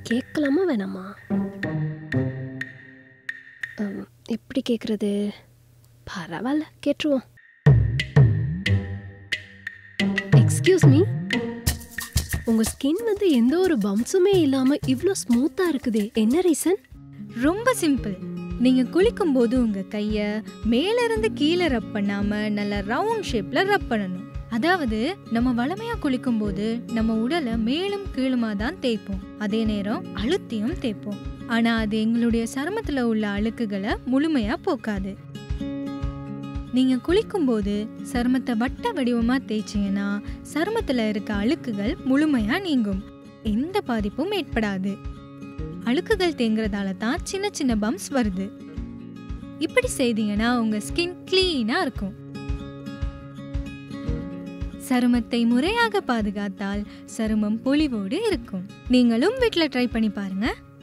கேட்கலாமா வேணாமா அம், எப்படி கேட்குறது பரவாயில்ல கேட்டுருவோம் எக்ஸ்கியூஸ் மீ உங்கள் ஸ்கின் வந்து எந்த ஒரு பம்ப்ஸுமே இல்லாமல் இவ்வளோ ஸ்மூத்தாக இருக்குதே என்ன ரீசன் ரொம்ப சிம்பிள் நீங்க குளிக்கும் போது உங்க கைய மேல இருந்து கீழே ரப் பண்ணாம நல்ல ரவுண்ட் ஷேப்ல ரப் பண்ணணும் அதாவது நம்ம வளமையா குளிக்கும் போது நம்ம உடலை மேலும் கீழுமா தான் தேய்ப்போம் அதே நேரம் அழுத்தியும் தேய்ப்போம் ஆனா அது எங்களுடைய சருமத்துல உள்ள அழுக்குகளை முழுமையா போக்காது நீங்க குளிக்கும் போது சருமத்தை வட்ட வடிவமா தேய்ச்சிங்கன்னா சருமத்துல இருக்க அழுக்குகள் முழுமையா நீங்கும் எந்த பாதிப்பும் ஏற்படாது அழுக்குகள் தேங்குறதால தான் சின்ன சின்ன பம்ப்ஸ் வருது இப்படி செய்தீங்கன்னா உங்க ஸ்கின் கிளீனா இருக்கும் சருமத்தை முறையாக பாதுகாத்தால் சருமம் பொலிவோடு இருக்கும் நீங்களும் வீட்டில் ட்ரை பண்ணி பாருங்க